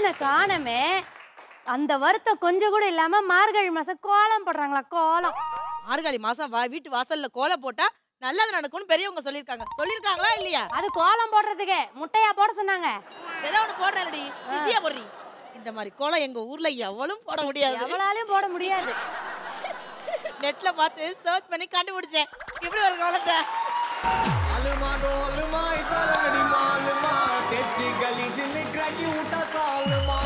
பையனை காணமே அந்த வருத்தம் கொஞ்சம் கூட இல்லாம மார்கழி மாசம் கோலம் போடுறாங்களா கோலம் மார்கழி மாசம் வா வீட்டு வாசல்ல கோலம் போட்டா நல்லது நடக்கும்னு பெரியவங்க சொல்லிருக்காங்க சொல்லிருக்காங்களா இல்லையா அது கோலம் போடுறதுக்கு முட்டையா போட சொன்னாங்க ஏதோ ஒண்ணு போடுறடி இந்தியா போடுறி இந்த மாதிரி கோலம் எங்க ஊர்ல எவளும் போட முடியாது எவளாலையும் போட முடியாது நெட்ல பார்த்து சர்ச் பண்ணி கண்டுபிடிச்சேன் இப்படி ஒரு கோலத்தை आलमा डोलमा ऐसा लगड़ी मालमा तेजी गली च निकरा की उठा सालमा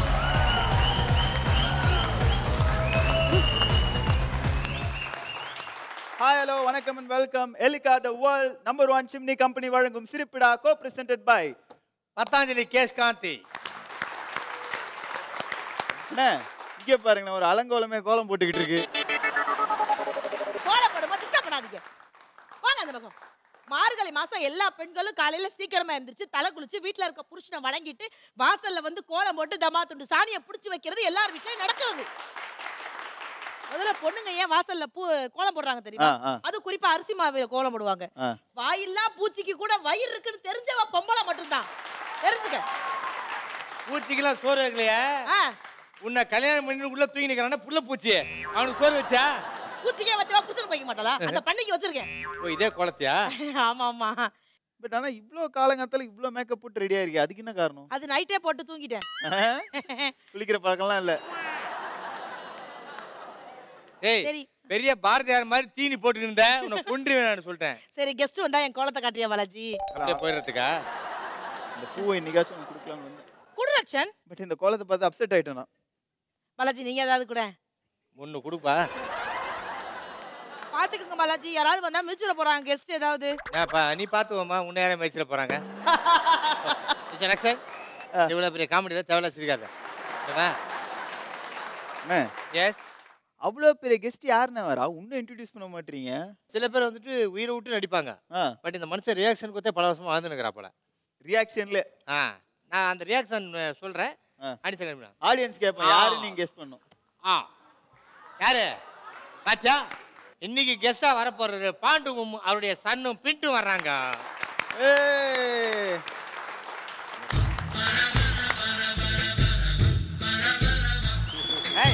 ஹாய் ஹலோ வணக்கம் and welcome Elica the world number one chimney company வழங்கும் Sirippida co presented by Patanjali Kesh Kanti அண்ணே இங்கே பாருங்கண்ணே ஒரு அலங்கோலமே கோலம் போட்டுக்கிட்டு இருக்கு கோலம் போடும்போது டிஸ்டர்ப் பண்ணாதீங்க வாங்க அந்த பக்கம் மார்கழி மாசம் எல்லா பெண்களும் காலையில சீக்கிரமா எந்திரிச்சு தலை குளிச்சு வீட்ல இருக்க புருஷனை வணங்கிட்டு வாசல்ல வந்து கோலம் போட்டு தமா துண்டு சாணியை புடிச்சு வைக்கிறது எல்லார் வீட்லயும் நடக்கிறது முதல்ல பொண்ணுங்க ஏன் வாசல்ல பூ கோலம் போடுறாங்க தெரியுமா ஆ, ஆ. அது குறிப்பா அரிசி மாவு கோலம் போடுவாங்க ஆ. வாயில்லா பூச்சிக்கு கூட வயிறு இருக்குன்னு தெரிஞ்சவ பொம்பளை மட்டும்தான் தெரிஞ்சுக்க பூச்சிக்கெல்லாம் சோறு வைக்கலையா ஆ, உன்னை கல்யாணம் பண்ணி உள்ள தூங்கி நிக்கிறான புள்ள பூச்சி அவனுக்கு சோறு வச்சா பூச்சிக்கே வச்சவா புருஷனுக்கு வைக்க மாட்டாளா அந்த பண்ணிக்கு வச்சிருக்கேன் ஓ இதே குளத்தியா ஆமா ஆமா பட் ஆனால் இவ்வளோ காலங்காலத்தில் இவ்வளோ மேக்கப் போட்டு ரெடியாக இருக்கு அதுக்கு என்ன காரணம் அது நைட்டே போட்டு தூங்கிட்டேன் ஆ? குளிக்கிற பழக்கம்லாம் இல்லை ஏய் சரி. பெரிய பாரதியார் மாதிரி தீனி போட்டு இருந்த உன்னை கொன்று வேணான்னு சொல்லிட்டேன் சரி கெஸ்ட் வந்தா என் கோலத்தை காட்டியா பாலாஜி அப்படியே போயிடுறதுக்கா இந்த பூவை இன்னைக்காச்சும் உனக்கு கொடுக்கலாம்னு வந்தேன் குடு ரக்ஷன் பட் இந்த கோலத்தை பார்த்து அப்செட் ஆயிட்டேன் நான் பாலாஜி நீங்க ஏதாவது கூட ஒன்னு கொடுப்பா பாத்துக்கோங்க பாலாஜி யாராவது வந்தா மிதிச்சிட போறாங்க கெஸ்ட் ஏதாவது ஏப்பா நீ பார்த்துவோமா உன்னை யாரும் மேய்ச்சிட போறாங்க மிஸ்டர் லக்ஷன் இவ்வளோ பெரிய காமெடி தேவையில்ல சிரிக்காத அண்ணே எஸ் அவ்வளோ பெரிய கெஸ்ட் யாருண்ணே வரா இன்னும் இன்ட்ரடியூஸ் பண்ண மாட்டீங்க சில பேர் வந்துட்டு உயிரை விட்டு நடிப்பாங்க ஆ பட் இந்த மனுஷன் ரியாக்ஷன் கொடுத்தே பல வருஷமா வாழ்ந்து நிற்கிறாப்பல ரியாக்ஷன்ல ஆ நான் அந்த ரியாக்ஷன் சொல்றேன் ஆ. அடிச்சு கிளம்பிடா ஆடியன்ஸ் கேட்பேன் யாரு நீங்க கெஸ் பண்ணும் ஆ யாரு பாத்தியா இன்னைக்கு கெஸ்டா வரப்போறது பாண்டுவும் அவருடைய சன்னும் பின்ட்டும் வர்றாங்க ஏய் ஏய்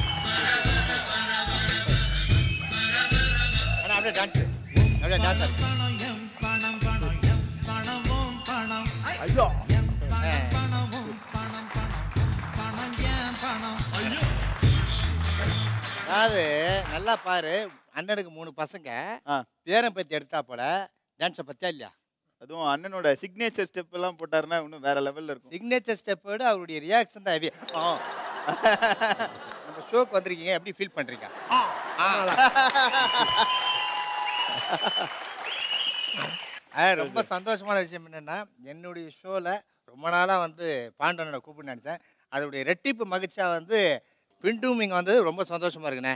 அண்ணா, அப்படியே டான்ஸ் அப்படியே டான்ஸ் இருக்கு ஐயோ அதாவது நல்லா பாரு அண்ணனுக்கு மூணு பசங்க ஆ பேரன் பத்தி எடுத்தா போல டான்ஸை பத்தியா இல்லையா அதுவும் அண்ணனோட சிக்னேச்சர் ஸ்டெப் எல்லாம் போட்டாருன்னா இன்னும் வேற லெவல்ல இருக்கும் சிக்னேச்சர் ஸ்டெப்போட அவருடைய ரியாக்ஷன் தான் heavy. ஆ நம்ம ஷோக்கு வந்திருக்கீங்க எப்படி ஃபீல் பண்றீங்க ஆ. ஆ, ரொம்ப சந்தோஷமான விஷயம் என்னன்னா என்னுடைய ஷோவில் ரொம்ப நாளாக வந்து பாண்டவனோட கூப்பிட்டு நினச்சேன் அதோடைய ரெட்டிப்பு மகிழ்ச்சியா வந்து பின்டும் இங்கே வந்து ரொம்ப சந்தோஷமா இருக்குண்ணே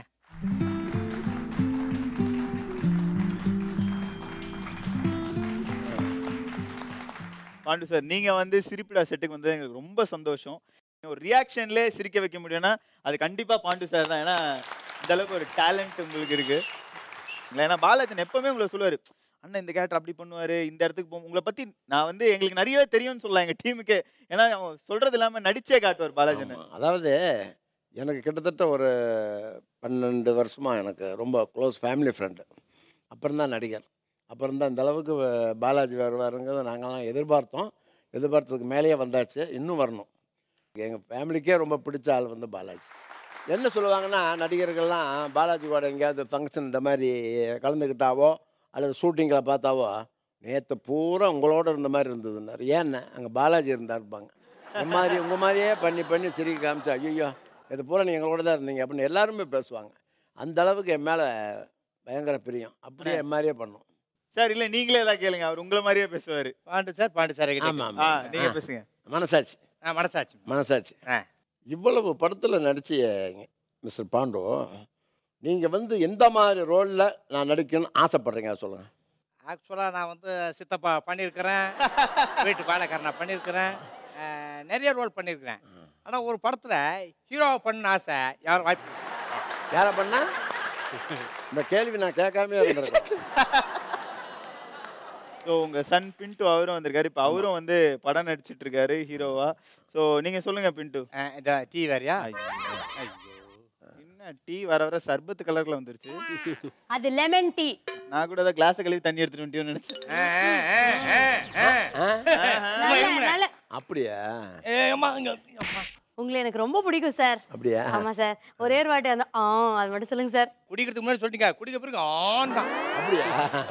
பாண்டு சார் நீங்க வந்து சிரிப்பிடா செட்டுக்கு வந்து எங்களுக்கு ரொம்ப சந்தோஷம் ஒரு ரியாக்ஷன்லேயே சிரிக்க வைக்க முடியும்னா அது கண்டிப்பா பாண்டு சார் தான் ஏன்னா இந்த அளவுக்கு ஒரு டேலண்ட் உங்களுக்கு இருக்கு இல்லை ஏன்னா பாலாஜன் எப்பவுமே உங்களை சொல்லுவாரு அண்ணன் இந்த கேரக்டர் அப்படி பண்ணுவாரு இந்த இடத்துக்கு போ உங்களை பத்தி நான் வந்து எங்களுக்கு நிறையவே தெரியும்னு சொல்லலாம் எங்க டீமுக்கு ஏன்னா அவன் சொல்றது இல்லாம நடிச்சே காட்டுவார் பாலாஜன் ஆமா. அதாவது எனக்கு கிட்டத்தட்ட ஒரு பன்னெண்டு வருஷமாக எனக்கு ரொம்ப க்ளோஸ் ஃபேமிலி ஃப்ரெண்டு அப்புறம் தான் நடிகர் அப்புறம் தான் இந்த அளவுக்கு வ- பாலாஜி வருவாருங்கிறத நாங்கள்லாம் எதிர்பார்த்தோம் எதிர்பார்த்ததுக்கு மேலேயே வந்தாச்சு இன்னும் வரணும் எங்கள் ஃபேமிலிக்கே ரொம்ப பிடிச்ச ஆள் வந்து பாலாஜி என்ன சொல்லுவாங்கன்னா நடிகர்கள்லாம் பாலாஜி கூட எங்கேயாவது ஃபங்க்ஷன் இந்த மாதிரி கலந்துக்கிட்டாவோ அல்லது ஷூட்டிங்கில் பார்த்தாவோ நேற்று பூரா உங்களோட இருந்த மாதிரி இருந்ததுன்னாரு ஏன்னா அங்கே பாலாஜி இருந்தா இருப்பாங்க இந்த மாதிரி உங்கள் மாதிரியே பண்ணி பண்ணி சிரிக்க காமிச்சா ஐயோ இது பூரா நீங்கள் எங்களோட தான் இருந்தீங்க அப்படின்னு எல்லாருமே பேசுவாங்க அந்த அளவுக்கு என் மேலே பயங்கர பிரியம் அப்படியே என் மாதிரியே பண்ணும் சார் இல்ல நீங்களே ஏதாவது கேளுங்க அவர் உங்களை மாதிரியே பேசுவாரு பாண்டு சார் பாண்டு சார் ஆமாம் ஆ ஆமாம் நீங்க பேசுங்க மனசாட்சி ஆ மனசாச்சு மனசாட்சி ஆ இவ்வளவு படத்தில் நடிச்ச மிஸ்டர் பாண்டு நீங்கள் வந்து எந்த மாதிரி ரோலில் நான் நடிக்கணும்னு ஆசைப்பட்றீங்க சொல்லுங்கள் ஆக்சுவலாக நான் வந்து சித்தப்பா பண்ணியிருக்கிறேன் வீட்டு பாலக்காரன் நான் பண்ணியிருக்கிறேன் அஹ், நிறைய ரோல் பண்ணியிருக்கிறேன் ஆனால் ஒரு படத்தில் ஹீரோவை பண்ண ஆசை யாரும் வாய்ப்பு யாரை பண்ணா இந்த கேள்வி நான் கேட்காம இருந்திருக்கேன் ஸோ உங்க சன் பின்ட்டு அவரும் வந்திருக்காரு இப்போ அவரும் வந்து படம் நடிச்சிட்டு இருக்காரு ஹீரோவா ஸோ நீங்க சொல்லுங்க பின்ட்டு ஆ, இந்த டீ வேறையா ஐயோ. ஐயோ என்ன டீ வர வர சர்பத்து கலர்ல வந்துருச்சு அது லெமன் டீ நான் கூட அதை கிளாஸை கழுவி தண்ணி எடுத்துட்டு வந்துட்டியோன்னு நினைச்சேன் ஆ, ஆ, ஆ, ஆ, ஆ. நல்ல நல்ல அப்படியா ஏ, அம்மா, இங்க, அம்மா. உங்களை எனக்கு ரொம்ப பிடிக்கும் சார் அப்படியா ஆமா சார் ஒரே ஒரு வாட்டி அந்த ஆ அது மட்டும் சொல்லுங்க சார் குடிக்கிறதுக்கு முன்னாடி சொல்லிட்டீங்க குடிக்க பிறகு ஆன் தான் அப்படியா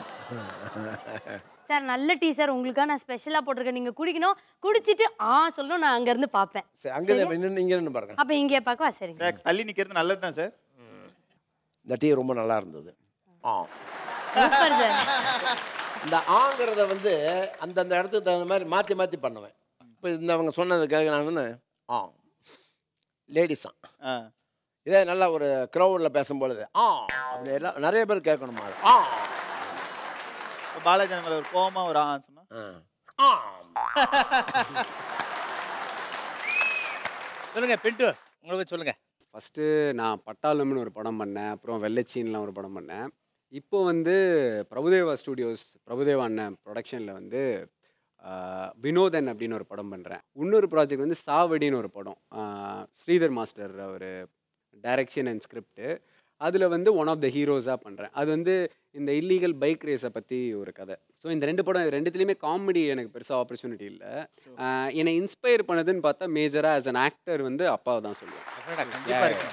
சார் நல்ல டீ சார் உங்களுக்காக நான் ஸ்பெஷலாக போட்டிருக்கேன் நீங்கள் குடிக்கணும் குடிச்சிட்டு ஆ சொல்லணும் நான் அங்கேருந்து பார்ப்பேன் சரி அங்கே நின்று இங்கே நின்று பாருங்க அப்போ இங்கே பார்க்கவா சரிங்க சார் தள்ளி நிக்கிறது நல்லது தான் சார் இந்த டீ ரொம்ப நல்லா இருந்தது ஆ சூப்பர் சார் இந்த ஆங்கிறத வந்து அந்தந்த இடத்துக்கு தகுந்த மாதிரி மாற்றி மாற்றி பண்ணுவேன் இப்போ இந்த அவங்க சொன்னதுக்காக நான் வந்து ஆ லேடிஸா ஆ இதே நல்லா ஒரு க்ரௌடில் பேசும்பொழுது ஆ அப்படி எல்லாம் நிறைய பேர் கேட்கணுமா அது. ஆ இப்போ பாலாஜி மேல ஒரு கோவமா ஒரு ஆ சொன்னா ஆ. ஆ சொல்லுங்க பின்ட்டு உங்களை பத்தி சொல்லுங்க ஃபஸ்ட்டு நான் பட்டாளம்னு ஒரு படம் பண்ணேன் அப்புறம் வெள்ளச்சீன்லாம் ஒரு படம் பண்ணேன் இப்போ வந்து பிரபுதேவா ஸ்டூடியோஸ் பிரபுதேவா அண்ணன் ப்ரொடக்ஷனில் வந்து ஆஹ், வினோதன் அப்படின்னு ஒரு படம் பண்ணுறேன் இன்னொரு ப்ராஜெக்ட் வந்து சாவடின்னு ஒரு படம் ஆஹ், ஸ்ரீதர் மாஸ்டர் ஒரு டைரக்ஷன் அண்ட் ஸ்கிரிப்ட் அதில் வந்து ஒன் ஆஃப் த ஹீரோஸாக பண்ணுறேன் அது வந்து இந்த இல்லீகல் பைக் ரேஸை பற்றி ஒரு கதை ஸோ இந்த ரெண்டு படம் இது ரெண்டுத்துலேயுமே காமெடி எனக்கு பெருசாக ஆப்பர்ச்சுனிட்டி இல்லை என்னை இன்ஸ்பயர் பண்ணதுன்னு பார்த்தா மேஜராக ஆஸ் அன் ஆக்டர் வந்து அப்பாவை தான் சொல்லுவேன் அடடா, கண்டிப்பா இருக்கு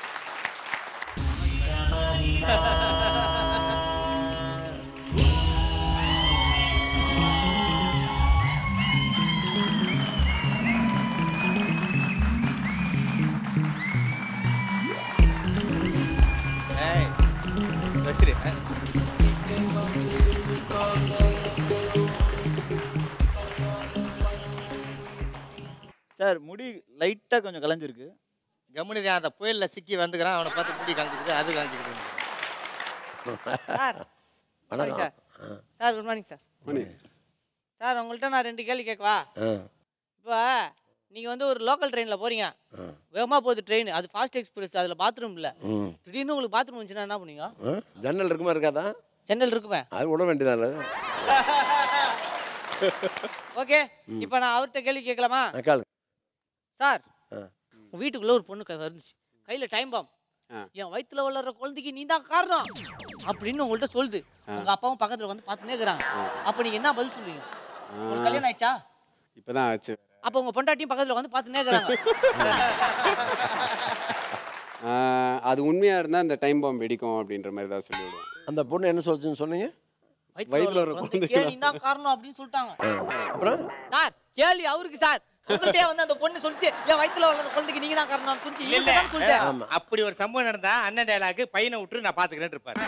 ஏய், வச்சிரு ஆ. சார் முடி லைட்டா கொஞ்சம் கலைஞ்சிருக்கு கம்முனு அந்த புயல்ல சிக்கி வந்துக்கிறான் அவனை பார்த்து முடி கலந்துக்குது அது கலந்துக்குது சார் வணக்கம் sir sir good morning sir sir உங்கள்கிட்ட நான் ரெண்டு கேள்வி கேட்கவா ஆ இப்போ நீங்கள் வந்து ஒரு லோக்கல் ட்ரெயினில் போகிறீங்க வேகமாக போகுது ட்ரெயின் அது ஃபாஸ்ட் எக்ஸ்பிரஸ் அதில் பாத்ரூம் இல்லை ம் திடீர்னு உங்களுக்கு பாத்ரூம் வந்துச்சுன்னா என்ன பண்ணுவீங்க ஆ? ஜன்னல் இருக்குமா இருக்காதா ஜன்னல் இருக்குமே அது விட வேண்டியதால ஓகே இப்போ நான் அவர்கிட்ட கேள்வி கேட்கலாமா அக்கால் சார் ஆ. உங்கள் வீட்டுக்குள்ளே ஒரு பொண்ணு க- வந்துச்சு கையில் டைம் பாம் ஆ. என் வயித்துல வளர்ற குழந்தைக்கு நீ தான் காரணம் அப்படின்னு உங்கள்கிட்ட சொல்லுது உங்கள் அப்பாவும் பக்கத்தில் வந்து பார்த்துனே இருக்கிறாங்க அப்போ நீங்கள் என்ன பதில் சொல்லுவீங்க உங்களுக்கு கல்யாணம் ஆயிடுச்சா இப்போ தான் ஆச்சு அப்போ உங்கள் பொண்டாட்டியும் பக்கத்தில் வந்து பார்த்துனே இருக்கிறாங்க ஆஹ் அது உண்மையாக இருந்தால் அந்த டைம் பாம்பு வெடிக்கும் அப்படின்ற மாதிரி தான் சொல்லி விடுவோம் அந்த பொண்ணு என்ன சொல்லுச்சுன்னு சொன்னீங்க வயித்துல வயித்துல வளர்ற ஒரு குழந்தைக்கே நீ தான் காரணம் அப்படின்னு சொல்லிட்டாங்க அப்புறம் சார் கேள்வி அவருக்கு சார் உங்கள்கிட்ட வந்து அந்த பொண்ணு சொல்லிச்சு என் வயித்துல வளர்ற குழந்தைக்கு நீங்க தான் காரணம் சொல்லிச்சு இல்ல இல்ல இல்ல சொல்லிட்டேன் ஆமா. அப்படி ஒரு சம்பவம் நடந்தா அண்ணன் டயலாக் பையனை விட்டு நான் பாத்துக்கிறேன் இருப்பாரு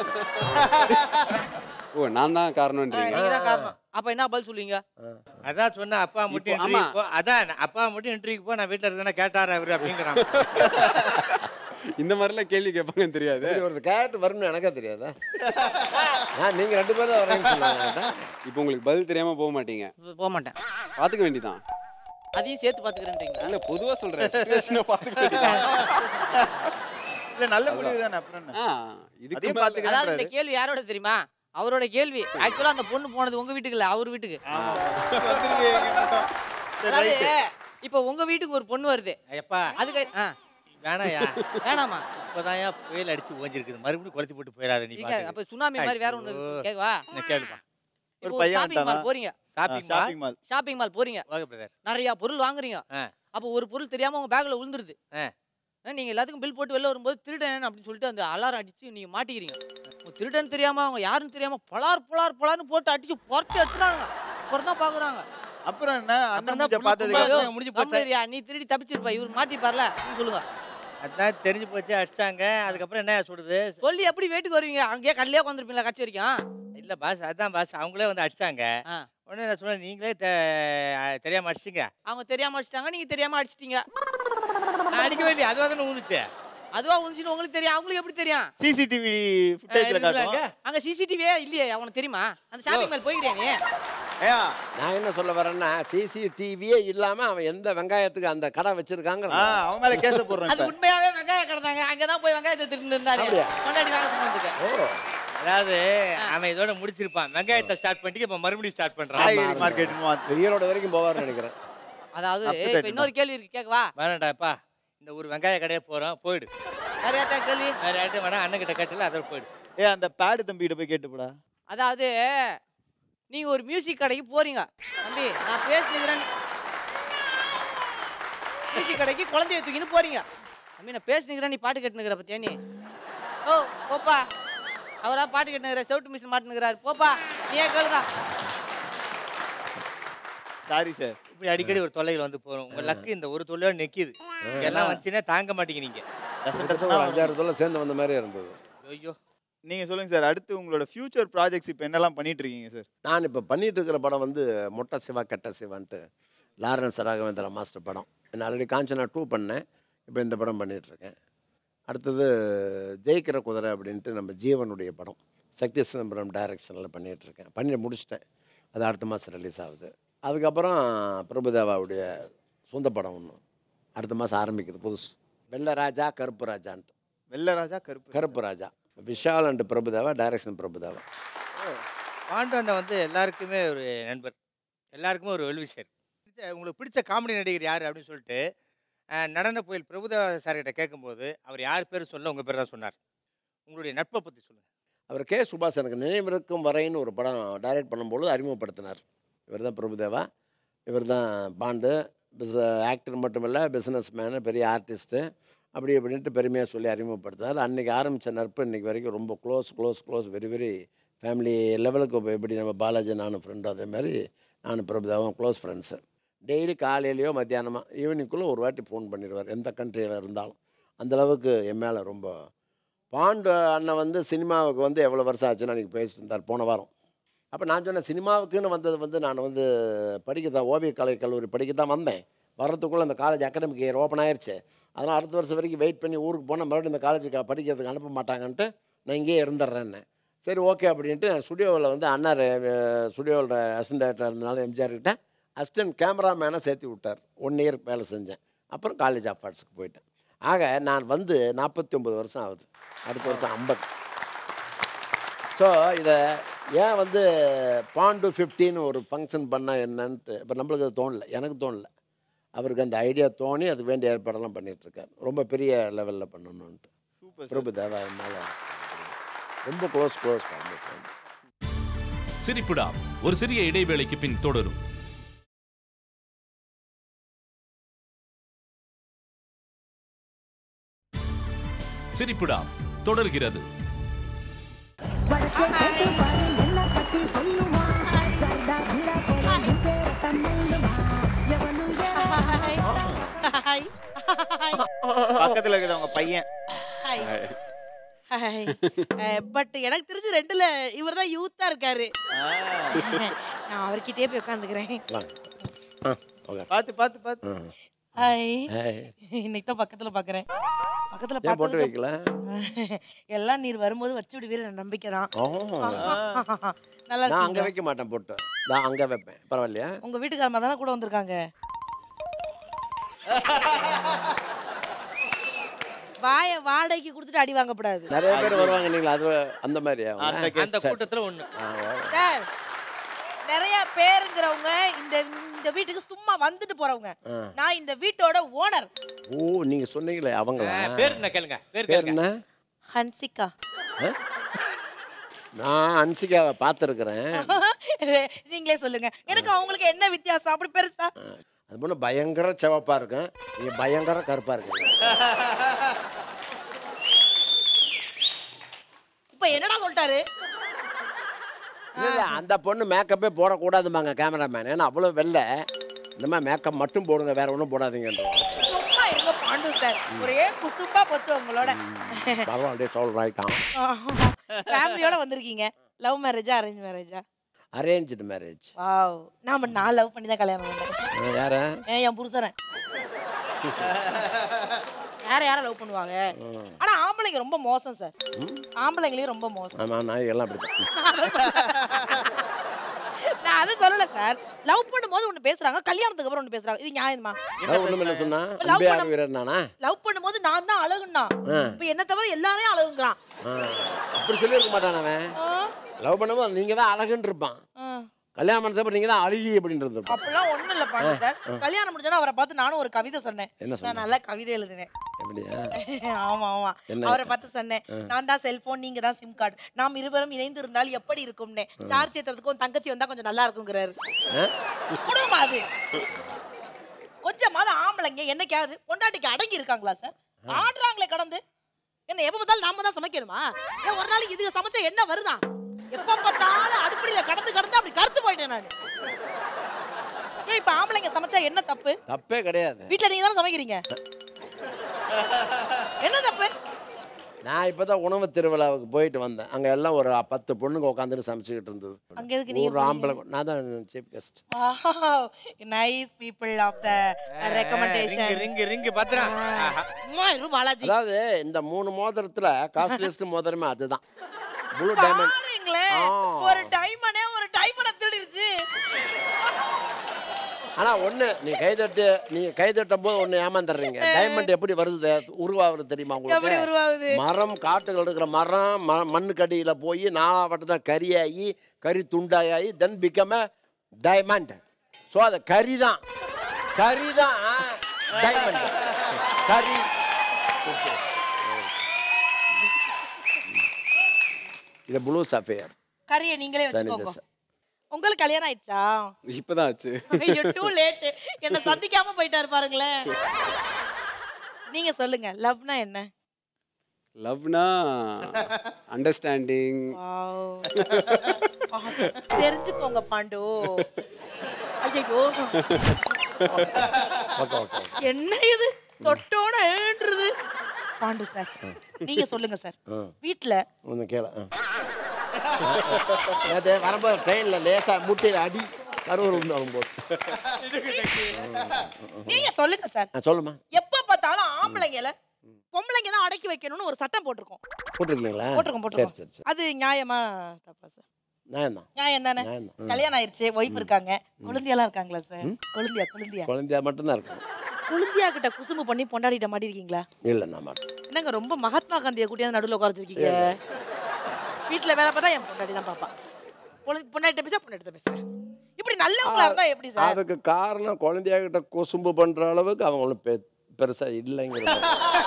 ஓ நான் தான் ஆ, காரணம்ன்றீங்க நீங்க தான் காரணம் அப்ப என்ன பதில் சொல்லுவீங்க அதான் சொன்ன அப்பா மட்டும் இப்போ, இன்டர்வியூ ஆமா. போ அதான் அப்பா மட்டும் இன்டர்வியூ போ நான் வீட்டுல இருக்கேன்னா கேட்டாரு அவரு அப்படிங்கிறான் இந்த மாதிரிலாம் கேள்வி கேட்பாங்கன்னு தெரியாது சரி ஒரு கேரக்டர் வரும்னு எனக்கே தெரியாதா நான் நீங்கள் ரெண்டு பேரும் தான் வரேன்னு சொன்னாங்க இப்போ உங்களுக்கு பதில் தெரியாமல் போக மாட்டீங்க போக மாட்டேன் பார்த்துக்க வேண்டியதான் அதையும் சேர்த்து பாத்துக்கிறேன்றீங்களா இல்லை பொதுவாக சொல்கிறேன் சுச்சுவேஷனை பார்த்துக்க வேண்டியதான் இல்ல நல்ல முடிவு தானே அப்புறம் என்ன ஆ இதுக்கு அதையும் மேல- பாத்துக்கிறேன் அதாவது இந்த கேள்வி யாரோட தெரியுமா அவரோட கேள்வி ஆக்சுவலா அந்த பொண்ணு போனது உங்க வீட்டுக்கு இல்ல அவர் வீட்டுக்கு அதாவது இப்ப உங்க வீட்டுக்கு ஒரு பொண்ணு வருது எப்பா அதுக்கு ஆ, வேணாயா வேணாமா இப்பதான் புயல் அடிச்சு ஓஞ்சிருக்குது மறுபடியும் குளத்தி போட்டு போயிடாத நீ நீங்க அப்ப சுனாமி மாதிரி வேற ஒண்ணு ஐயோ. கேக்குவா பாத்துக்க. கேளுப்பா ஒரு இப்போ பையன் ஷாப்பிங் மால் வந்துட்டானா? போறீங்க shopping shopping mall shopping mall போறீங்க ஓகே பிரதர் நிறைய பொருள் வாங்குறீங்க ஆ. அப்போ ஒரு பொருள் தெரியாம உங்க பேக்ல விழுந்துருது ஆ. ஆ, நீங்க எல்லாத்துக்கும் பில் போட்டு வெளில வரும்போது திருடன் அப்படின்னு சொல்லிட்டு அந்த அலாரம் அடிச்சு நீங்க மாட்டிக்கிறீங்க உங்க திருடன் தெரியாம அவங்க யாருன்னு தெரியாம பலார் பலார் பலார்னு போட்டு அடிச்சு புறத்து எடுத்துறாங்க அப்புறம் தான் பாக்குறாங்க அப்புறம் என்ன அப்புறம் அண்ணன் தான் பூஜை புள்ள பார்த்ததுக்கு கும்பலா, அப்புறம் "ஐயோ, முடிஞ்சு போச்சு. கம்முனு இருயா, நீ திருடி தப்பிச்சிருப்ப இவர் மாட்டிப்பார்ல அப்படின்னு சொல்லுங்க அதான் தெரிஞ்சு போச்சு அடிச்சிட்டாங்க அதுக்கப்புறம் என்ன சொல்றது சொல்லி எப்படி வீட்டுக்கு வருவீங்க அங்கேயே கடலையே உட்காந்துருப்பீங்களா கட்சி வரைக்கும் இல்ல பாஸ் அதான் பாஸ் அவங்களே வந்து அடிச்சிட்டாங்க ஆ. உடனே நான் சொன்னேன் நீங்களே தெ- தெரியாம அடிச்சிங்க அவங்க தெரியாம அடிச்சிட்டாங்க நீங்க தெரியாம அடிச்சிட்டீங்க நான் அடிக்கவே இல்லையா அதுவாக தானே ஊந்துச்சு அதுவா உழிச்சுன்னு உங்களுக்கு தெரியும் அவங்களுக்கு எப்படி தெரியும் சிசிடிவி ஃபுட்டேஜ்ல இருக்குல்ல காட்டும் அங்க? அங்க சிசிடிவியே இல்லையே அவனுக்கு தெரியுமா அந்த ஷாப்பிங் மால் போய்க்கிறியா நீ ஏயா நான் என்ன சொல்ல வரேன்னா சிசிடிவியே இல்லாமல் அவன் எந்த வெங்காயத்துக்கு அந்த கடை வச்சிருக்காங்க ஆ அவன் மேல கேஸ போடுறேன் அது இப்ப உண்மையாவே வெங்காயம் கிடந்தாங்க அங்கதான் போய் வெங்காயத்தை திருட்டு இருந்தாரு அப்படியா? கொண்டாடி வாங்க சொன்னதுக்கு ஓ அதாவது அவன் இதோட முடிச்சிருப்பான் வெங்காயத்தை ஸ்டார்ட் பண்ணிட்டு இப்ப மறுபடியும் ஸ்டார்ட் பண்றான் காய்கறி மார்க்கெட் இந்த ஈரோடு வரைக்கும் போவார்னு நினைக்கிறேன் அதாவது Upset இப்ப ஆயிட்டுமா. இன்னொரு கேள்வி இருக்கு கேட்கவா வேணாண்டாப்பா இந்த ஒரு வெங்காய கடையே போறோம் போயிடு வேற யார்ட்டா கேள்வி வேற யார்ட்டும் வேணா அண்ணன் கிட்ட கேட்டல அதோட போயிடு ஏ அந்த பேடு தம்பி கிட்ட போய் கேட்டுப்படா அதாவது நீங்க ஒரு மியூசிக் கடைக்கு போறீங்க தம்பி நான் பேசிக்கிறேன் மியூசிக் கடைக்கு குழந்தைய தூக்கின்னு போறீங்க தம்பி நான் பேசினுக்கிறேன் நீ பாட்டு கேட்டுனுக்கிற பத்தியா நீ ஓ போப்பா அவரா பாட்டு கேட்டுனுக்கிற செவுட்டு மிஷின் மாட்டுனுக்கிறாரு போப்பா நீயே கேளுங்க சாரி சார் இப்படி அடிக்கடி ஒரு தொல்லைகள் வந்து போறோம் உங்க லக்கு இந்த ஒரு தொல்லையோட நிக்குது எல்லாம் வந்துச்சுன்னா தாங்க மாட்டேங்கிறீங்க கிட்டத்தட்ட ஒரு அஞ்சாறு தொலை சேர்ந்து வந்த மாதிரி இருந்தது ஐயோ நீங்க சொல்லுங்க சார் அடுத்து உங்களோட ஃபியூச்சர் ப்ராஜெக்ட்ஸ் இப்போ என்னெல்லாம் பண்ணிட்டு இருக்கீங்க சார் நான் இப்போ பண்ணிட்டு இருக்கிற படம் வந்து மொட்டை சிவா கெட்ட சிவான்ட்டு லாரன்ஸ் ராகவேந்திரா மாஸ்டர் படம் நான் ஆல்ரெடி காஞ்சனா டூ பண்ணேன் இப்போ இந்த படம் பண்ணிட்டு இருக்கேன் அடுத்தது ஜெயிக்கிற குதிரை அப்படின்ட்டு நம்ம ஜீவனுடைய படம் சக்தி சிதம்பரம் டைரக்ஷனில் பண்ணிட்டு இருக்கேன் பண்ணி முடிச்சிட்டேன் அது அடுத்த மாதம் ரிலீஸ் ஆகுது அதுக்கப்புறம் பிரபுதேவாவுடைய சொந்த படம் ஒன்று அடுத்த மாதம் ஆரம்பிக்குது புதுசு வெள்ளை ராஜா கருப்பு ராஜான்ட்டு வெள்ளராஜா கருப்பு கருப்பு ராஜா விஷால் அண்ட் பிரபுதேவா டைரக்ஷன் பிரபுதேவா பாண்டு அண்ணன் வந்து எல்லாருக்குமே ஒரு நண்பர் எல்லாருக்குமே ஒரு வெல்விஷர் பிடிச்ச உங்களுக்கு பிடிச்ச காமெடி நடிகர் யார் அப்படின்னு சொல்லிட்டு அஹ், நடன புயல் பிரபுதேவா சார்கிட்ட கேட்கும்போது அவர் யார் பேர் சொல்ல உங்கள் பேர் தான் சொன்னார் உங்களுடைய நட்பை பற்றி சொல்லுங்கள் அவர் கே சுபாஷ் எனக்கு நினைவிருக்கும் வரைன்னு ஒரு படம் டைரக்ட் பண்ணும்போது அறிமுகப்படுத்தினார் இவர் தான் பிரபுதேவா இவர் தான் பாண்டு பிஸ் ஆக்டர் மட்டும் இல்லை பிஸ்னஸ் மேனு பெரிய ஆர்டிஸ்ட்டு அப்படி இப்படின்ட்டு பெருமையாக சொல்லி அறிமுகப்படுத்தினார் அன்றைக்கி ஆரம்பித்த நட்பு இன்றைக்கி வரைக்கும் ரொம்ப close close close very very family லெவலுக்கு இப்போ எப்படி நம்ம பாலாஜி நானும் ஃப்ரெண்டும் அதே மாதிரி நானும் பிரபுதாவும் க்ளோஸ் ஃப்ரெண்ட்ஸு டெய்லி காலையிலையோ மத்தியானமாக ஈவினிங்குள்ளே ஒரு வாட்டி ஃபோன் பண்ணிடுவார் எந்த கண்ட்ரியில் இருந்தாலும் அந்தளவுக்கு என் மேலே ரொம்ப பாண்டு அண்ணன் வந்து சினிமாவுக்கு வந்து எவ்வளோ வருஷம் ஆச்சுன்னு அன்றைக்கி பேசிட்டு இருந்தார் போன வாரம் அப்போ நான் சொன்னேன் சினிமாவுக்குன்னு வந்தது வந்து நான் வந்து படிக்க தான் ஓவிய கலை கல்லூரி படிக்க தான் வந்தேன் வர்றதுக்குள்ளே அந்த காலேஜ் அகாடமிக் இயர் ஓப்பன் ஆயிருச்சு அதனால் அடுத்த வருஷம் வரைக்கும் வெயிட் பண்ணி ஊருக்கு போனால் மறுபடியும் இந்த காலேஜுக்கு படிக்கிறதுக்கு அனுப்ப மாட்டாங்கன்ட்டு நான் இங்கேயே இருந்துடுறேன்னு சரி ஓகே அப்படின்ட்டு நான் ஸ்டுடியோவில் வந்து அண்ணா ஸ்டுடியோவில் அசிஸ்டன்ட் டேரக்டர் இருந்தனால எம்ஜிஆர் கிட்ட அசிஸ்டன்ட் கேமராமேனை சேர்த்து விட்டார் ஒன் இயர் வேலை செஞ்சேன் அப்புறம் காலேஜ் ஆஃப் ஆர்ட்ஸுக்கு போயிட்டேன் ஆக நான் வந்து நாற்பத்தி ஒம்பது வருஷம் ஆகுது அடுத்த வருஷம் ஐம்பது ஸோ இதை ஏன் வந்து பாண்டு ஃபிஃப்டின்னு ஒரு ஃபங்க்ஷன் பண்ணால் என்னன்ட்டு இப்போ நம்மளுக்கு அது தோணல எனக்கு தோணல அவருக்கு அந்த ஐடியா தோணி அது வேண்டிய ஏற்பாடெல்லாம் பண்ணிட்டு இருக்காரு ரொம்ப பெரிய லெவலில் பண்ணணுன்ட்டு சூப்பர் பிரபு தேவா மேலே ரொம்ப க்ளோஸ் க்ளோஸ் ஃபேமிலி சிரிப்புடா ஒரு சிறிய இடைவேளைக்கு பின் தொடரும் சிரிப்புடா தொடர்கிறது வடக்கே கேட்டு பாரு என்ன பத்தி சொல்லுமா சர்தா வீரா போல என் பேரை தன்னில்லுமா எவனும் ஹாய் ஹாய் பக்கத்துல இருக்குது அவங்க பையன் ஹாய் ஹாய் பட் எனக்கு தெரிஞ்சு ரெண்டுல இவர் தான் யூத்தா இருக்காரு நான் அவர்கிட்டயே போய் உட்காந்துக்கிறேன் ஆ ஓகே பார்த்து பார்த்து பார்த்து ஹாய் ஏய், இன்னைக்கு தான் பக்கத்துல பாக்குறேன் பக்கத்துல ஏன் போட்டு பார்த்ததுக்கு வைக்கல எல்லாம் நீர் வரும்போது வச்சு விடுவீர நம்பிக்கை தான் ஓ நல்லா நான் அங்கே இருக்கீங்க வைக்க மாட்டேன் போட்டு நான் அங்கே வைப்பேன் பரவாயில்லையா உங்க வீட்டுக்காரமா தானே கூட வந்திருக்காங்க வாய வாடகைக்கு கொடுத்துட்டு அடி வாங்கக்கூடாது நிறைய பேர் வருவாங்க நீங்களா அது அந்த மாதிரியா அவங்க? அந்த case. அந்த கூட்டத்தில் ஒன்று ஆ, ஓ. சார் நிறைய பேருங்கிறவங்க இந்த இந்த வீட்டுக்கு சும்மா வந்துட்டு போறவங்க ஆ. நான் இந்த வீட்டோட ஓனர் ஓ நீங்க சொன்னீங்களே அவங்களா பேர் என்ன கேளுங்க பேர் பேர் கேளுங்க என்ன ஹன்சிகா நான் அன்சிகாவை பார்த்துருக்குறேன் நீங்களே சொல்லுங்க எனக்கு அவங்களுக்கு என்ன வித்தியாசம் அப்படி பெருசா அது போல பயங்கர சிவப்பா இருக்கும் நீங்க பயங்கர கருப்பா இருக்கீங்க இப்ப என்னடா சொல்லிட்டாரு இல்ல இல்ல அந்த பொண்ணு மேக்கப்பே போடக்கூடாதுமாங்க கேமராமேன் ஏன்னா அவ்வளோ வெள்ளை இந்த மாதிரி மேக்கப் மட்டும் போடுங்க வேற ஒன்றும் போடாதீங்கன்றோம் சும்மா இருங்க பாண்டு சார் ஒரே குசும்பா போச்சு உங்களோட பரவாயில்ல சொல்றாய்க்கான் ஃபேமிலியோட வந்திருக்கீங்க லவ் மேரேஜா அரேஞ்ச் மேரேஜா அரேஞ்சு மேரேஜ் வாவ் நாம நான் லவ் பண்ணி தான் கல்யாணம் பண்ணேன் யார ஏன் என் புருஷனை யார யார லவ் பண்ணுவாங்க ஆனா ஆம்பளைங்க ரொம்ப மோசம் சார் ஆம்பளைங்களையும் ரொம்ப மோசம் ஆமா நான் எல்லாம் அப்படி நான் அதை சொல்லல சார் லவ் பண்ணும்போது ஒண்ணு பேசுறாங்க கல்யாணத்துக்கு அப்புறம் ஒண்ணு பேசுறாங்க இது நியாயமா ஒன்றும் என்ன சொன்னா Love அன்பையார் பண்ண- வீரர் நானா லவ் பண்ணும்போது நான் தான் அழகுன்னா ஆ. இப்ப என்ன தவிர எல்லாமே அழகுங்கிறான் ஆ, அப்படி சொல்லியிருக்க மாட்டான் அவன் ஆ, லவ் பண்ணும்போது நீங்கள் தான் அழகுன்னு இருப்பான் ஆ. கல்யாணம் பண்ணதுக்கு நீங்கள் தான் அழுகி அப்படின்னு இருந்திருப்பான் அப்படிலாம் ஒண்ணும் இல்ல பாண்டி சார் கல்யாணம் முடிஞ்சோன்னா அவரை பார்த்து நானும் ஒரு கவிதை சொன்னேன் என்ன நான் சொன்ன நல்லா கவிதை எழுதுவேன் எப்படியா ஆமா ஆமா என்ன? அவரை பார்த்து சொன்னேன் நான் தான் செல்போன் நீங்க தான் சிம் கார்டு நாம் இருவரும் இணைந்து இருந்தால் எப்படி இருக்கும்னே சார்ஜ் ஏத்துறதுக்கும் தங்கச்சி வந்தா கொஞ்சம் நல்லா இருக்குங்கிறாரு குடும்பம் அது கொஞ்சமாவது ஆம்பளைங்க என்னைக்காவது பொண்டாட்டிக்கு அடங்கி இருக்காங்களா சார் ஆடுறாங்களே கடந்து என்ன எப்ப பார்த்தாலும் நாம தான் சமைக்கணுமா ஏன் ஒரு நாளைக்கு இதுக்கு சமைச்சா என்ன வருதா எப்ப பார்த்தாலும் அடுப்படியில கடந்து கடந்து அப்படி கருத்து போயிட்டேன் நான் ஏன் இப்ப ஆம்பளைங்க சமைச்சா என்ன தப்பு தப்பே கிடையாது வீட்ல நீங்க தானே சமைக்கிறீங்க என்ன தப்பு நான் இப்போ தான் உணவு திருவிழாவுக்கு போயிட்டு வந்தேன் அங்கே எல்லாம் ஒரு பத்து பொண்ணுங்க உட்காந்துட்டு சமைச்சுக்கிட்டு இருந்தது அங்க எதுக்கு நீங்க ஒரு ஆம்பளை நான் தான் chief guest nice people of the recommendation ரிங்கு ரிங்கு பத்திரம் பாலாஜி அதாவது இந்த மூணு மோதிரத்தில் காஸ்ட்லியஸ்ட் மோதிரமே அதுதான் ப்ளூ டைமண்ட் பாருங்களேன் ஆ. ஒரு டைமனே ஒரு டைமனை திருடிடுச்சு ஆனால் ஒன்று நீ கைதட்டு நீங்கள் கைதட்டும் போது ஒன்று ஏமாந்துடுறீங்க டைமண்ட் எப்படி வருது உருவாகுது தெரியுமா எப்படி உங்களுக்கு உருவாகுது மரம் காட்டுகள் இருக்கிற மரம் ம மண்ணுக்கடியில் போய் நாலாவட்டம் தான் கரியாகி கறி துண்டாகி தென் பிகம் டைமண்ட் ஸோ அது கறி தான் கறி தான் டைமண்ட் கறி இது ப்ளூ சஃபேர் கறியை நீங்களே வச்சுக்கோங்க உங்களுக்கு கல்யாணம் ஆயிடுச்சா இப்பதான் ஆச்சு ஐயோ டூ லேட் என்ன சந்திக்காம போயிட்டாரு பாருங்களேன் நீங்க சொல்லுங்க லவ்னா என்ன லவ்னா அண்டர்ஸ்டாண்டிங் Wow. தெரிஞ்சுக்கோங்க பாண்டு ஐயோ ஓகே ஓகே என்ன இது தொட்டோன்னு ஏன்றது பாண்டு சார் நீங்க சொல்லுங்க சார் வீட்ல ஒன்று கேள நேற்று வரும்போது ட்ரெயினில் லேசாக முட்டையில் அடி கரூர் உண்டு வரும்போது நீங்க சொல்லுங்க சார் ஆ, சொல்லுமா எப்ப பார்த்தாலும் ஆம்பளைங்கள பொம்பளைங்க தான் அடக்கி வைக்கணும்னு ஒரு சட்டம் போட்டிருக்கோம் போட்டிருக்கீங்களா போட்டிருக்கோம் சரி போட்டிருக்கோம் சரி சரி அது நியாயமா தப்பா சார் நான் தான் நியாயம் தானே நியாயம் தான். ம். கல்யாணம் ஆயிருச்சு ஒய்ஃப் இருக்காங்க குழந்தையெல்லாம் இருக்காங்களா சார் குழந்தையா குழந்தையா குழந்தையா மட்டும்தான் இருக்கும் குழந்தையா கிட்ட குசும்பு பண்ணி பொண்டாடிட்ட மாட்டி இருக்கீங்களா இல்லை நான் மாட்டேன் என்னங்க ரொம்ப மகாத்மா காந்தியை கூட்டியாந்து நடுவில் உட்கார வச்சிருக்கீங்க வீட்டில் வேலை பார்த்தா என் பொண்டாடி தான் பார்ப்பா பொண்டாட்டிட்ட பேச பொண்டாட்டிட்ட பேசுறேன் இப்படி நல்லவங்களா இருந்தா எப்படி சார் அதுக்கு காரணம் குழந்தையாகிட்ட குசும்பு பண்ணுற அளவுக்கு அவங்க ஒன்றும் பெ பெருசாக இல்லைங்கிறது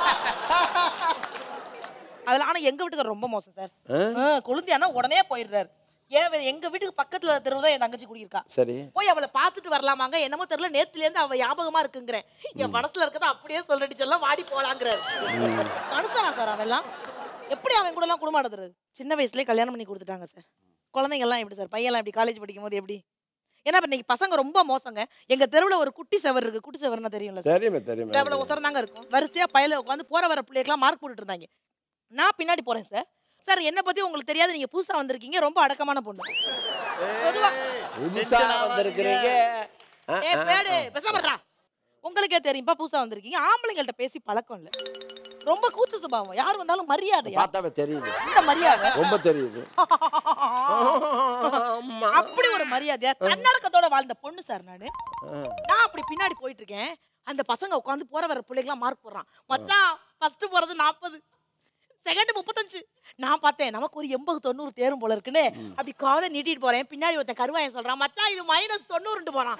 அதெல்லாம் ஆனா எங்க வீட்டுக்கு ரொம்ப மோசம் சார் ஆ? குழந்தையானா உடனே போயிடுறாரு ஏன் வே- எங்க வீட்டுக்கு பக்கத்துல தெருவு தான் என் தங்கச்சி குடியிருக்கா சரி போய் அவளை பார்த்துட்டு வரலாமாங்க என்னமோ தெரியல நேத்துல இருந்து அவ ஞாபகமா இருக்குங்கிறேன் என் மனசுல இருக்கதை அப்படியே சொல்லிட்டு சொல்ல வாடி போலாங்கிறாரு மனுஷனா சார் அவெல்லாம் எப்படி அவன் கூட எல்லாம் குடும்பம் நடத்துறது சின்ன வயசுலயே கல்யாணம் பண்ணி கொடுத்துட்டாங்க சார் குழந்தைங்க எல்லாம் எப்படி சார் பையன்லாம் எப்படி காலேஜ் படிக்கும் போது எப்படி ஏன்னா இப்ப இன்னைக்கு பசங்க ரொம்ப மோசங்க எங்க தெருவுல ஒரு குட்டி செவர் இருக்கு குட்டி செவர்னா தெரியும்ல சார் தெரியுமே தெரியுமே தேவையில்ல உசரம் தாங்க இருக்கும் வரிசையா பையில உட்காந்து போற வர பிள்ளைக்கெல்லாம் மார்க் போட்டுட்டு இருந்தாங்க நான் பின்னாடி போறேன் சார் சார் என்ன பத்தி உங்களுக்கு தெரியாது நீங்க புதுசா வந்திருக்கீங்க ரொம்ப அடக்கமான பொண்ணு பொதுவா புதுசா வந்திருக்கிறீங்க ஆ, ஏ ஆ, பேடு பேசாம இருடா. உங்களுக்கே தெரியும்பா புதுசா வந்திருக்கீங்க ஆம்பளைங்கள்ட்ட பேசி பழக்கம் இல்ல ரொம்ப கூச்ச சுபாவம் யார் வந்தாலும் மரியாதையா பார்த்தாவே தெரியுது இந்த மரியாதை ரொம்ப தெரியுது அப்படி ஒரு மரியாதையா தன்னடக்கத்தோட வாழ்ந்த பொண்ணு சார் நானு ஆ. நான் அப்படி பின்னாடி போயிட்டு இருக்கேன் அந்த பசங்க உட்காந்து போற வர பிள்ளைங்களாம் மார்க் போடுறான் மச்சான் ஃபர்ஸ்ட் போறது நாற்பது செகண்ட் முப்பத்தஞ்சு நான் பார்த்தேன் நமக்கு ஒரு எண்பது தொண்ணூறு தேரும் போல இருக்குன்னு அப்படி காதை நீட்டிட்டு போறேன் பின்னாடி ஒருத்தன் கருவாயன் சொல்றான் மச்சான் இது மைனஸ் தொண்ணூறுன்ட்டு போறான்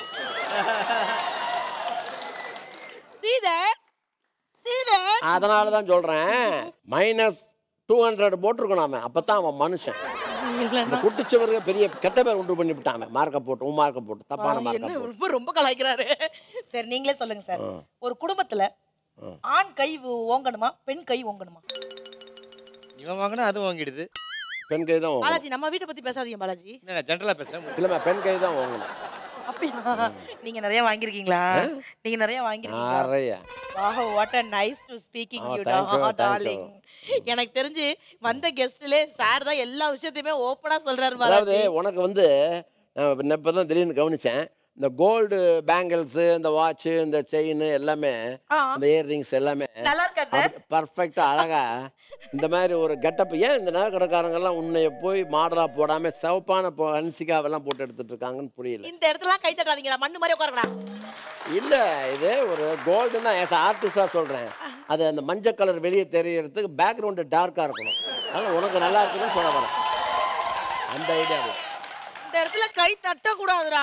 சீத சீத அதனால தான் சொல்கிறேன் மைனஸ் டூ ஹண்ட்ரட் போட்டிருக்கணும் அவன் அப்போ தான் அவன் மனுஷன் இந்த குட்டிச்சவருக்கு பெரிய கெட்ட பேர் உண்டு பண்ணி விட்டான் அவன் மார்க்கை போட்டு உன் மார்க்கை போட்டு தப்பான மார்க்கை என்ன போட்டு ரொம்ப ரொம்ப கலாய்க்கிறாரு சரி நீங்களே சொல்லுங்க சார் ஒரு குடும்பத்துல ஆண் கை ஓங்கணுமா பெண் கை ஓங்கணுமா இவன் வாங்கினா அது வாங்கிடுது பெண் கை தான் வாங்கணும் பாலாஜி நம்ம வீட்டை பத்தி பேசாதீங்க பாலாஜி என்ன ஜென்ரலாக பேசுகிறேன் இல்லைம்மா பெண் கை தான் வாங்கணும் அப்படியா நீங்க நிறைய வாங்கிருக்கீங்களா நீங்க நிறைய வாங்கிருக்கீங்களா நிறைய வாஹ் what a nice to speaking Oh, you thank you, thank you. Darling எனக்கு தெரிஞ்சு வந்த கெஸ்ட்ல சார் தான் எல்லா விஷயத்தையுமே ஓப்பனா சொல்றாரு அதாவது பாலாஜி உனக்கு வந்து நான் இப்போ தான் திடீர்னு கவனிச்சேன் இந்த கோல்டு பேங்கிள்ஸு இந்த வாட்சு இந்த செயின் எல்லாமே ஆ. இந்த இயர்ரிங்ஸ் எல்லாமே நல்லா இருக்கா சார் பர்ஃபெக்டாக அழகா இந்த மாதிரி ஒரு கெட்டப் ஏன் இந்த நகை கடைக்காரங்கெல்லாம் உன்னைய போய் மாடலாக போடாமல் சிவப்பான பொ- ஹன்சிகாவெல்லாம் போட்டு எடுத்துட்டு இருக்காங்கன்னு புரியல இந்த இடத்துல கை தட்டாதீங்கடா மண்ணு மாதிரி உட்காருடா இல்லை இது ஒரு கோல்டுன்னா ஆஸ் ஆர்டிஸ்டாக சொல்கிறேன் அது அந்த மஞ்சள் கலர் வெளியே தெரியறதுக்கு பேக்ரவுண்டு டார்க்காக இருக்கணும் அதனால் உனக்கு நல்லா இருக்குன்னு சொல்ல வரேன் அந்த ஐடியா இந்த இடத்துல கை தட்ட கூடாதுடா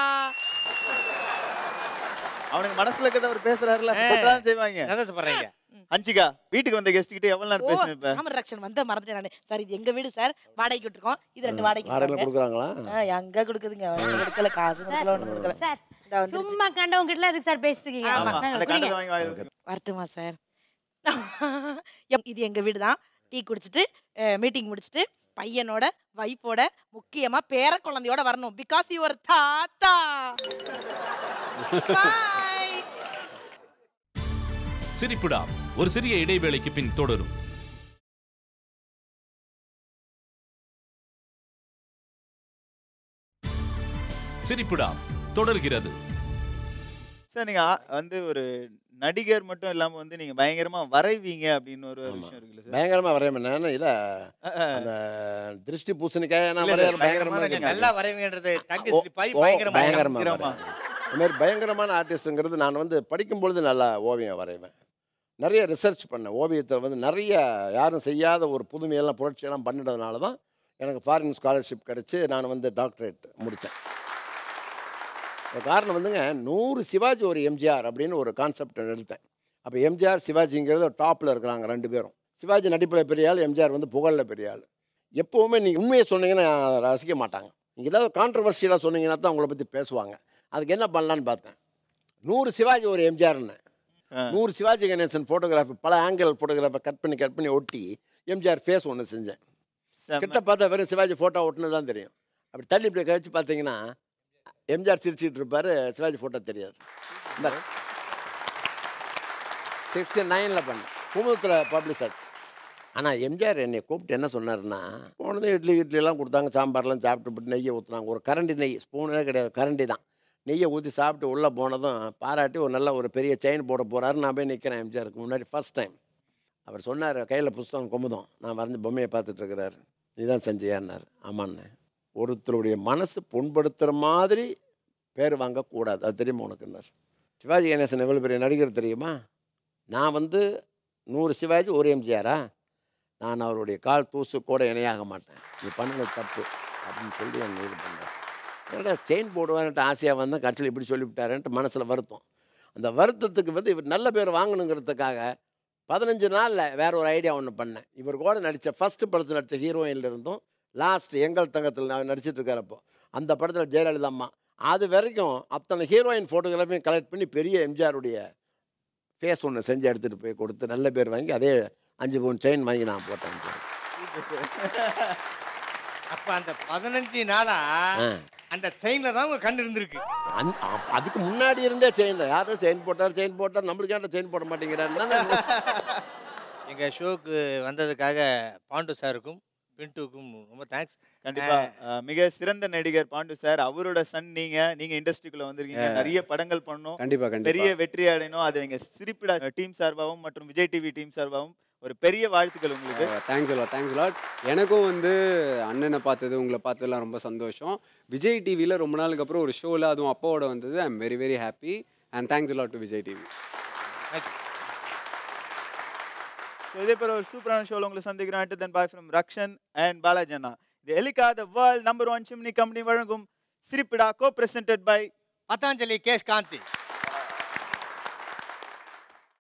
அவனுக்கு மனசுல இருக்கிறத அவர் பேசுறாருல தான் செய்வாங்க சந்தோஷப்படுறீங்க அஞ்சிகா வீட்டுக்கு வந்த கெஸ்ட் கிட்ட எவ்வளவு நேரம் பேசினேன் இப்ப காமன் ரக்ஷன் வந்து மறந்துட்டேன் நானு சார் இது எங்க வீடு சார் வாடகைக்கு விட்டுருக்கோம் இது ரெண்டு வாடகைக்கு வாடகையில் விட்டாங்க. கொடுக்குறாங்களா ஆ, எங்க கொடுக்குதுங்க ஒண்ணும் கொடுக்கல காசு கொடுக்கல ஒண்ணும் கொடுக்கல சார் இந்த வந்துருச்சு சும்மா கண்டவங்க கிட்ட எதுக்கு சார் பேசிட்டு இருக்கீங்க ஆமா. ஆமா நாங்க அந்த குடிங்க. கண்டதை வாங்கி வாயில வைக்க. வரட்டுமா சார் எம், இது எங்க வீடு தான் டீ குடிச்சிட்டு மீட்டிங் முடிச்சிட்டு பையனோட வைஃபோட முக்கியமா பேர குழந்தையோட வரணும் பிகாஸ் யுவர் தாத்தா Bye. சிரிப்புடா ஒரு சிறிய இடைவேளைக்கு பின் தொடரும் சிரிப்புடா தொடர்கிறது சார் நீங்க ஆ- வந்து ஒரு நடிகர் மட்டும் இல்லாம வந்து நீங்க பயங்கரமா வரைவீங்க அப்படின்னு ஒரு விஷயம் இருக்குல்ல சார் பயங்கரமாக வரையணும் நான் இல்லை அஹ், அஹ். அந்த திருஷ்டி பூசணிக்காய் நான் இல்ல, இல்ல, வரைய பயங்கரமாக பயங்கரமா இருக்கேன் நல்லா வரைவீங்கன்றது டங்கு ஓ, ஸ்லிப் ஆகி ஓ, பயங்கரமா பயங்கரமா பயங்கரமா. வரைவேன். இந்த மாதிரி பயங்கரமான ஆர்டிஸ்ட்டுங்கிறது நான் வந்து படிக்கும் பொழுது நல்லா ஓவியம் வரைவேன் நிறைய ரிசர்ச் பண்ணேன் ஓவியத்தை வந்து நிறைய யாரும் செய்யாத ஒரு புதுமையெல்லாம் புரட்சியெல்லாம் பண்ணினதுனால தான் எனக்கு ஃபாரின் ஸ்காலர்ஷிப் கிடச்சி நான் வந்து டாக்டரேட் முடித்தேன் காரணம் வந்துங்க நூறு சிவாஜி ஒரு எம்ஜிஆர் அப்படின்னு ஒரு கான்செப்ட் எடுத்தேன் அப்போ எம்ஜிஆர் சிவாஜிங்கிறது டாப்பில் இருக்கிறாங்க ரெண்டு பேரும் சிவாஜி நடிப்பில் பெரிய ஆள் எம்ஜிஆர் வந்து புகழில் பெரிய ஆள் எப்போவுமே நீங்கள் உண்மையை சொன்னீங்கன்னா ரசிக்க மாட்டாங்க நீங்கள் ஏதாவது கான்ட்ரவர்ஷியலாக சொன்னீங்கன்னா தான் உங்களை பற்றி பேசுவாங்க அதுக்கு என்ன பண்ணலான்னு பார்த்தேன் நூறு சிவாஜி ஒரு எம்ஜிஆர்னு ஆ. நூறு சிவாஜி கணேசன் ஃபோட்டோகிராஃபி பல ஆங்கிள் ஃபோட்டோகிராஃபை கட் பண்ணி கட் பண்ணி ஒட்டி எம்ஜிஆர் ஃபேஸ் ஒன்று செஞ்சேன் செம்ம. கிட்ட பார்த்தா வெறும் சிவாஜி ஃபோட்டோ ஒட்டுனது தான் தெரியும் அப்படி தள்ளி இப்படி கழிச்சு பார்த்தீங்கன்னா எம்ஜிஆர் சிரிச்சிட்டு இருப்பாரு சிவாஜி ஃபோட்டோ தெரியாது இந்த சிக்ஸ்டி நைனில் பண்ணேன் குமுதத்தில் பப்ளிஷ் ஆச்சு ஆனால் எம்ஜிஆர் என்னை கூப்பிட்டு என்ன சொன்னாருன்னா போனது இட்லி இட்லிலாம் கொடுத்தாங்க சாம்பார்லாம் சாப்பிட்டு நெய்யை ஊற்றுனாங்க ஒரு கரண்டி நெய் ஸ்பூனே கிடையாது கரண்டி தான் நெய்யை ஊற்றி சாப்பிட்டு உள்ளே போனதும் பாராட்டி ஒரு நல்ல ஒரு பெரிய செயின் போட போகிறாரு நான் போய் நிற்கிறேன் எம்ஜிஆருக்கு முன்னாடி ஃபர்ஸ்ட் டைம் அவர் சொன்னார் கையில் புஸ்தகம் குமுதம் நான் வரைஞ்ச பொம்மையை பார்த்துட்டு இருக்கிறாரு நீதான் செஞ்சியான்னார் ஆமாண்ணே ஒருத்தருடைய மனசு புண்படுத்துகிற மாதிரி பேர் வாங்கக்கூடாது அது தெரியுமா உனக்குன்னார் சிவாஜி கணேசன் எவ்வளோ பெரிய நடிகர் தெரியுமா நான் வந்து நூறு சிவாஜி ஒரு எம்ஜிஆரா நான் அவருடைய கால் தூசு கூட இணையாக மாட்டேன் நீ பண்ணின தப்பு அப்படின்னு சொல்லி என்னை இது பண்ணார் என்னடா செயின் போடுவான்ட்டு ஆசையாக வந்தேன் கடைசியில் இப்படி சொல்லிவிட்டாருன்ட்டு மனசில் வருத்தம் அந்த வருத்தத்துக்கு வந்து இவர் நல்ல பேர் வாங்கணுங்கிறதுக்காக பதினஞ்சு நாளில் வேற ஒரு ஐடியா ஒன்று பண்ணேன் இவர் கூட நடித்த ஃபஸ்ட்டு படத்தில் நடித்த ஹீரோயின்ல இருந்தும் லாஸ்ட் எங்கள் தங்கத்தில் நான் நடிச்சிட்டு இருக்கிறப்போ அந்த படத்தில் ஜெயலலிதா அம்மா அது வரைக்கும் அத்தனை ஹீரோயின் ஃபோட்டோகிராஃபையும் கலெக்ட் பண்ணி பெரிய எம்ஜிஆருடைய ஃபேஸ் ஒன்று செஞ்சு எடுத்துகிட்டு போய் கொடுத்து நல்ல பேர் வாங்கி அதே அஞ்சு பவுன் செயின் வாங்கி நான் போட்டேன் அப்ப அந்த பதினஞ்சு நாளா ஆ. அந்த செயின்ல தான் உங்க கண் இருந்திருக்கு அந் அ- அதுக்கு முன்னாடி இருந்தே செயின் யாரும் செயின் போட்டார் செயின் போட்டார் நம்மளுக்கு ஏன்டா செயின் போட மாட்டேங்கிறாருன்னு எங்க ஷோக்கு வந்ததுக்காக பாண்டு சாருக்கும் பின்ட்டுக்கும் ரொம்ப தேங்க்ஸ் கண்டிப்பா அஹ், மிக சிறந்த நடிகர் பாண்டு சார் அவரோட சன் நீங்க நீங்க இண்டஸ்ட்ரிக்குள்ள வந்திருக்கீங்க Yeah. நிறைய படங்கள் பண்ணணும் கண்டிப்பா பெரிய கண்டிப்பா வெற்றி அடையணும் அது எங்க சிரிப்பிடா டீம் சார்பாகவும் மற்றும் விஜய் டிவி டீம் சார்பாகவும் ஒரு பெரிய வாழ்த்துக்கள் உங்களுக்கு தேங்க்ஸ் அலாட் தேங்க்ஸ் அலாட் எனக்கும் வந்து அண்ணனை பார்த்தது உங்களை பார்த்ததுலாம் ரொம்ப சந்தோஷம் விஜய் டிவியில் ரொம்ப நாளுக்கு அப்புறம் ஒரு ஷோவில் அதுவும் அப்பாவோட வந்தது I am very very happy and thanks a lot to Vijay TV So, இதே போல ஒரு சூப்பரான ஷோல உங்களை சந்திக்கிறேன் then bye from Rakshan and Balaji அண்ணா இது Elica the world number one chimney company வழங்கும் Sirippida co presented by Patanjali Kesh Gandhi